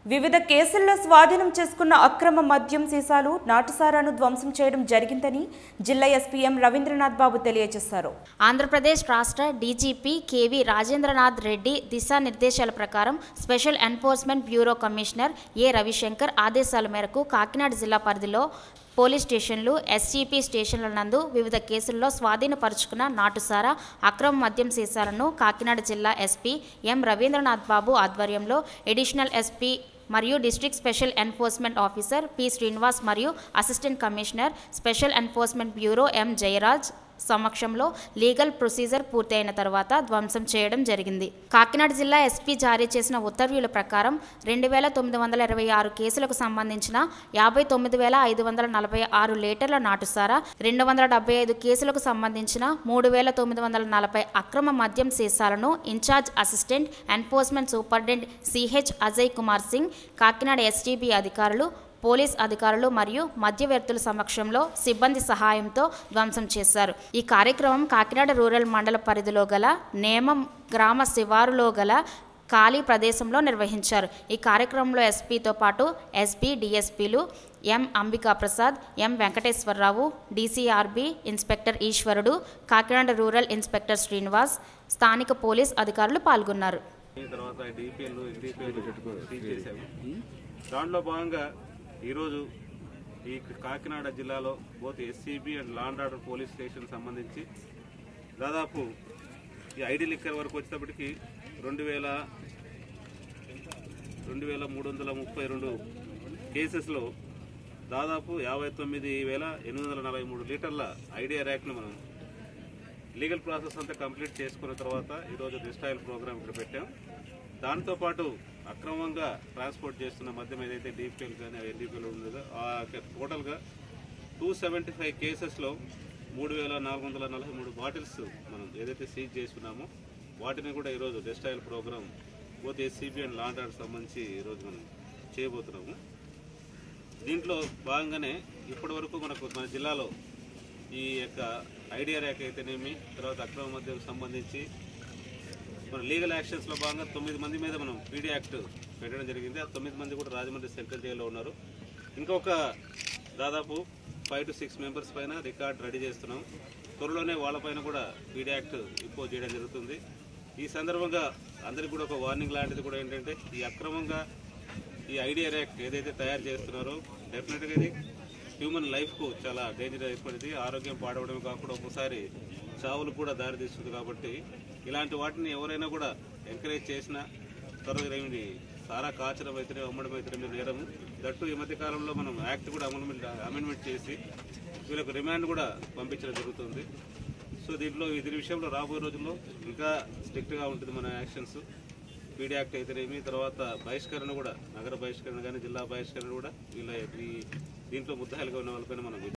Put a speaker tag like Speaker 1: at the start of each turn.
Speaker 1: వివిధ కేసుల్లో స్వాధీనం చేసుకున్న అక్రమ మద్యం సీసాలు నాటుసారాను ధ్వంసం చేయడం జరిగిందని జిల్లా ఎస్పీ ఎం రవీంద్రనాథ్ బాబు తెలియజేశారు
Speaker 2: ఆంధ్రప్రదేశ్ రాష్ట్ర డీజీపీ కేవీ రాజేంద్రనాథ్ రెడ్డి దిశానిర్దేశాల ప్రకారం special enforcement bureau commissioner A Ravishankar ఆదేశాల మేరకు కాకినాడ జిల్లా పరిధిలో పోలీస్ స్టేషన్లు ఎస్సీపీ స్టేషన్ల నందు వివిధ కేసుల్లో స్వాధీనపరుచుకున్న నాటుసారా అక్రమ మద్యం సీసాలను కాకినాడ జిల్లా ఎస్పీ ఎం రవీంద్రనాథ్ బాబు ఆధ్వర్యంలో ఎడిషనల్ ఎస్పీ మరియు district special enforcement officer P Srinivas మరియు assistant commissioner special enforcement bureau M Jayaraj సమక్షంలో లీగల్ ప్రొసీజర్ పూర్తయిన తర్వాత ధ్వంసం చేయడం జరిగింది కాకినాడ జిల్లా ఎస్పీ జారీ చేసిన ఉత్తర్వుల ప్రకారం రెండు వేల తొమ్మిది వందల ఇరవై ఆరు కేసులకు సంబంధించిన యాభై తొమ్మిది వేల ఐదు వందల నలభై ఆరు లీటర్ల నాటుసారా రెండు వందల డెబ్బై ఐదు కేసులకు సంబంధించిన మూడు వేల తొమ్మిది వందల నలభై అక్రమ మద్యం సీసాలను incharge assistant enforcement superintendent CH Ajay Kumar Singh Kakinada STB అధికారులు పోలీస్ అధికారులు మరియు మధ్యవర్తుల సమక్షంలో సిబ్బంది సహాయంతో ధ్వంసం చేశారు ఈ కార్యక్రమం కాకినాడ రూరల్ మండల పరిధిలో గల నేమం గ్రామ శివారులో గల ఖాళీ ప్రదేశంలో నిర్వహించారు ఈ కార్యక్రమంలో ఎస్పీతో పాటు ఎస్పీ డిఎస్పీలు M Ambika Prasad M Venkateswararao DCRB inspector Eswarudu Kakinada rural inspector Srinivas స్థానిక పోలీస్ అధికారులు పాల్గొన్నారు
Speaker 3: తర్వాత డిపిఎల్ ఎన్డిపిఎల్ సీజ్ చేశాము దాంట్లో భాగంగా ఈరోజు ఈ కాకినాడ జిల్లాలో both SCB and law and order police station సంబంధించి దాదాపు ఈ ఐడి లిక్కర్ వరకు వచ్చేటప్పటికి రెండు వేల రెండు వేల మూడు వందల ముప్పై రెండు కేసెస్లో దాదాపు యాభై తొమ్మిది వేల ఎనిమిది వందల నలభై మూడు లీటర్ల ఐడియా ర్యాక్ను మనం లీగల్ ప్రాసెస్ అంతా కంప్లీట్ చేసుకున్న తర్వాత ఈరోజు డిస్టాయిల్ ప్రోగ్రామ్ ఇక్కడ పెట్టాం దాంతోపాటు అక్రమంగా ట్రాన్స్పోర్ట్ చేస్తున్న మద్యం ఏదైతే డిపిఎల్ కానీ ఎన్డీపీఎల్ ఉండదో ఆ టోటల్గా టూ సెవెంటీ ఫైవ్ కేసెస్లో మూడు వేల నాలుగు వందల నలభై మూడు బాటిల్స్ మనం ఏదైతే సీజ్ చేసుకున్నామో వాటిని కూడా ఈరోజు డిస్టాయిల్ ప్రోగ్రామ్ పోతే ఎస్సీబీ అండ్ లాండ్ ఆర్డర్ సంబంధించి ఈరోజు మనం చేయబోతున్నాము దీంట్లో భాగంగానే ఇప్పటి వరకు మనకు మన జిల్లాలో ఈ యొక్క ఐడియా ర్యాక్ అయితేనేమి తర్వాత అక్రమ మద్యం సంబంధించి మన లీగల్ యాక్షన్స్లో భాగంగా తొమ్మిది మంది మీద మనం పీడీ యాక్ట్ పెట్టడం జరిగింది ఆ తొమ్మిది మంది కూడా రాజమండ్రి సెంట్రల్ జైల్లో ఉన్నారు ఇంకొక దాదాపు ఫైవ్ టు సిక్స్ మెంబర్స్ పైన రికార్డ్ రెడీ చేస్తున్నాం త్వరలోనే వాళ్ళపైన కూడా పీడీ యాక్ట్ ఇంపోజ్ చేయడం జరుగుతుంది ఈ సందర్భంగా అందరికీ కూడా ఒక వార్నింగ్ లాంటిది కూడా ఏంటంటే ఈ అక్రమంగా ఈ ఐడియా ర్యాక్ ఏదైతే తయారు చేస్తున్నారో డెఫినెట్గా ఇది హ్యూమన్ లైఫ్కు చాలా డేంజర్ అయిపోయింది ఆరోగ్యం పాడవడమే కాకుండా ఒక్కోసారి చావులకు కూడా దారితీస్తుంది కాబట్టి ఇలాంటి వాటిని ఎవరైనా కూడా ఎంకరేజ్ చేసినా త్వరగా ఏమిటి సారా కాచడం అయితేనే అమ్మడం అయితేనే నేరం దట్టు ఈ మధ్య కాలంలో మనం యాక్ట్ కూడా అమెండ్మెంట్ అమెండ్మెంట్ చేసి వీళ్ళకు రిమాండ్ కూడా పంపించడం జరుగుతుంది సో దీంట్లో ఇది విషయంలో రాబోయే రోజుల్లో ఇంకా స్ట్రిక్ట్గా ఉంటుంది మన యాక్షన్స్ పీడీ యాక్ట్ అయితేనేమి తర్వాత బహిష్కరణ కూడా నగర బహిష్కరణ కానీ జిల్లా బహిష్కరణ కూడా వీళ్ళ ఈ దీంట్లో ముద్దాయిలుగా ఉన్న వాళ్ళపైన మనం